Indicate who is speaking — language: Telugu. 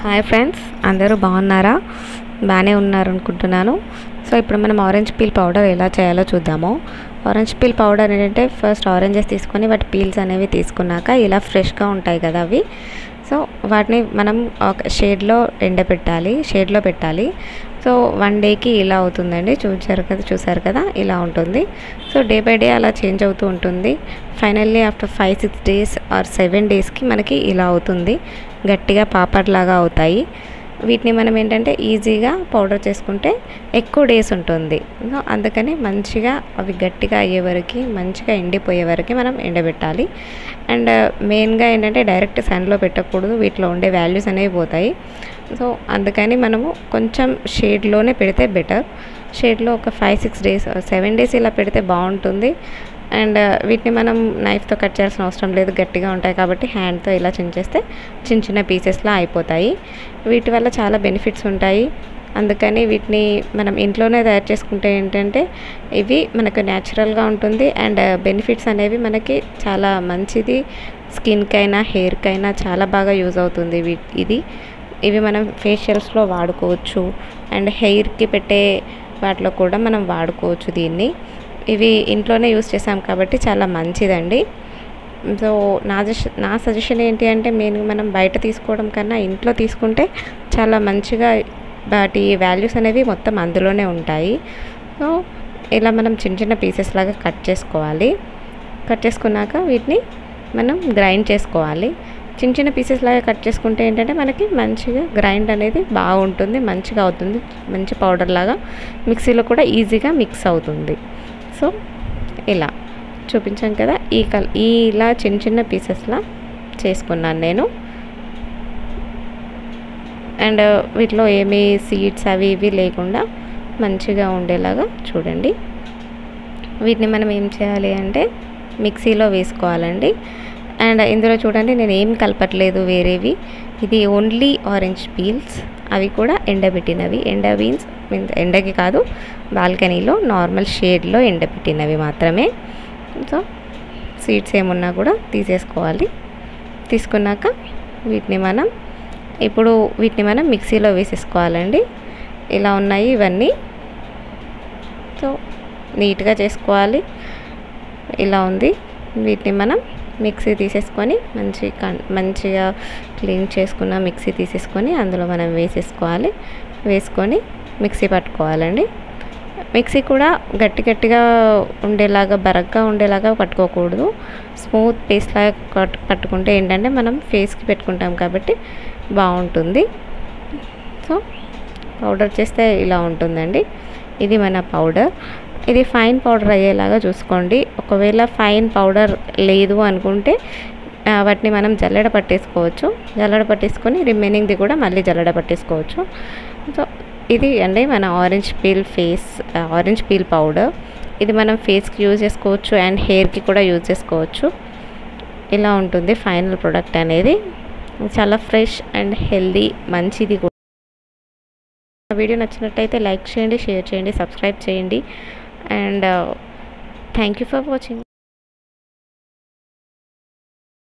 Speaker 1: హాయ్ ఫ్రెండ్స్ అందరూ బాగున్నారా బాగానే ఉన్నారు అనుకుంటున్నాను సో ఇప్పుడు మనం ఆరెంజ్ పీల్ పౌడర్ ఎలా చేయాలో చూద్దాము ఆరెంజ్ పీల్ పౌడర్ ఏంటంటే ఫస్ట్ ఆరెంజెస్ తీసుకొని వాటి పీల్స్ అనేవి తీసుకున్నాక ఇలా ఫ్రెష్గా ఉంటాయి కదా అవి సో వాటిని మనం ఒక షేడ్లో ఎండబెట్టాలి షేడ్లో పెట్టాలి సో వన్ డేకి ఇలా అవుతుందండి చూసారు కదా చూసారు కదా ఇలా ఉంటుంది సో డే బై డే అలా చేంజ్ అవుతూ ఉంటుంది finally after five six days or seven డేస్కి మనకి ఇలా అవుతుంది గట్టిగా పాపడ్లాగా అవుతాయి వీటిని మనం ఏంటంటే ఈజీగా పౌడర్ చేసుకుంటే ఎక్కువ డేస్ ఉంటుంది సో అందుకని మంచిగా అవి గట్టిగా అయ్యే వరకు మంచిగా ఎండిపోయే వరకు మనం ఎండబెట్టాలి అండ్ మెయిన్గా ఏంటంటే డైరెక్ట్ సన్లో పెట్టకూడదు వీటిలో ఉండే వాల్యూస్ అనేవి పోతాయి సో అందుకని మనము కొంచెం షేడ్లోనే పెడితే బెటర్ షేడ్లో ఒక five six days seven days ఇలా పెడితే బాగుంటుంది అండ్ వీటిని మనం నైఫ్తో కట్ చేయాల్సిన అవసరం లేదు గట్టిగా ఉంటాయి కాబట్టి హ్యాండ్తో ఇలా చించేస్తే చిన్న చిన్న పీసెస్లా అయిపోతాయి వీటి వల్ల చాలా బెనిఫిట్స్ ఉంటాయి అందుకని వీటిని మనం ఇంట్లోనే తయారు చేసుకుంటే ఏంటంటే ఇవి మనకు న్యాచురల్గా ఉంటుంది అండ్ బెనిఫిట్స్ అనేవి మనకి చాలా మంచిది స్కిన్కైనా హెయిర్కైనా చాలా బాగా యూజ్ అవుతుంది వీ ఇది ఇవి మనం ఫేషియల్స్లో వాడుకోవచ్చు అండ్ హెయిర్కి పెట్టే వాటిలో కూడా మనం వాడుకోవచ్చు దీన్ని ఇవి ఇంట్లోనే యూస్ చేసాం కాబట్టి చాలా మంచిదండి సో నా నా సజెషన్ ఏంటి అంటే మెయిన్గా మనం బయట తీసుకోవడం కన్నా ఇంట్లో తీసుకుంటే చాలా మంచిగా వాటి వాల్యూస్ అనేవి మొత్తం అందులోనే ఉంటాయి సో ఇలా మనం చిన్న చిన్న పీసెస్ లాగా కట్ చేసుకోవాలి కట్ చేసుకున్నాక వీటిని మనం గ్రైండ్ చేసుకోవాలి చిన్న చిన్న పీసెస్ లాగా కట్ చేసుకుంటే ఏంటంటే మనకి మంచిగా గ్రైండ్ అనేది బాగుంటుంది మంచిగా అవుతుంది మంచి పౌడర్ లాగా మిక్సీలో కూడా ఈజీగా మిక్స్ అవుతుంది సో ఇలా చూపించాను కదా ఈ కల్ ఈ ఇలా చిన్న చిన్న పీసెస్లా చేసుకున్నాను నేను అండ్ వీటిలో ఏమీ సీడ్స్ అవి ఇవి లేకుండా మంచిగా ఉండేలాగా చూడండి వీటిని మనం ఏం చేయాలి అంటే మిక్సీలో వేసుకోవాలండి అండ్ ఇందులో చూడండి నేను ఏం కలపట్లేదు వేరేవి ఇది ఓన్లీ ఆరెంజ్ పీల్స్ అవి కూడా ఎండబెట్టినవి ఎండ బీన్స్ ఎండకి కాదు బాల్కనీలో నార్మల్ షేడ్లో ఎండబెట్టినవి మాత్రమే సో సీడ్స్ ఏమున్నా కూడా తీసేసుకోవాలి తీసుకున్నాక వీటిని మనం ఇప్పుడు వీటిని మనం మిక్సీలో వేసేసుకోవాలండి ఇలా ఉన్నాయి ఇవన్నీ సో నీట్గా చేసుకోవాలి ఇలా ఉంది వీటిని మనం మిక్సీ తీసేసుకొని మంచి మంచిగా క్లీన్ చేసుకున్న మిక్సీ తీసేసుకొని అందులో మనం వేసేసుకోవాలి వేసుకొని మిక్సీ పట్టుకోవాలండి మిక్సీ కూడా గట్టి గట్టిగా ఉండేలాగా బరగ్గా ఉండేలాగా పట్టుకోకూడదు స్మూత్ పేస్ట్ లాగా పట్టుకుంటే ఏంటంటే మనం ఫేస్కి పెట్టుకుంటాం కాబట్టి బాగుంటుంది సో పౌడర్ చేస్తే ఇలా ఉంటుందండి ఇది మన పౌడర్ ఇది ఫైన్ పౌడర్ అయ్యేలాగా చూసుకోండి ఒకవేళ ఫైన్ పౌడర్ లేదు అనుకుంటే వాటిని మనం జల్లెడ పట్టేసుకోవచ్చు జల్లెడ పట్టేసుకొని రిమైనింగ్ది కూడా మళ్ళీ జల్లెడ పట్టేసుకోవచ్చు సో ఇది అండి మన orange peel face orange peel powder ఇది మనం ఫేస్కి యూజ్ చేసుకోవచ్చు అండ్ హెయిర్కి కూడా యూజ్ చేసుకోవచ్చు ఇలా ఉంటుంది ఫైనల్ ప్రోడక్ట్ అనేది చాలా ఫ్రెష్ అండ్ హెల్దీ మంచిది కూడా వీడియో నచ్చినట్టయితే లైక్ చేయండి షేర్ చేయండి సబ్స్క్రైబ్ చేయండి and thank you for watching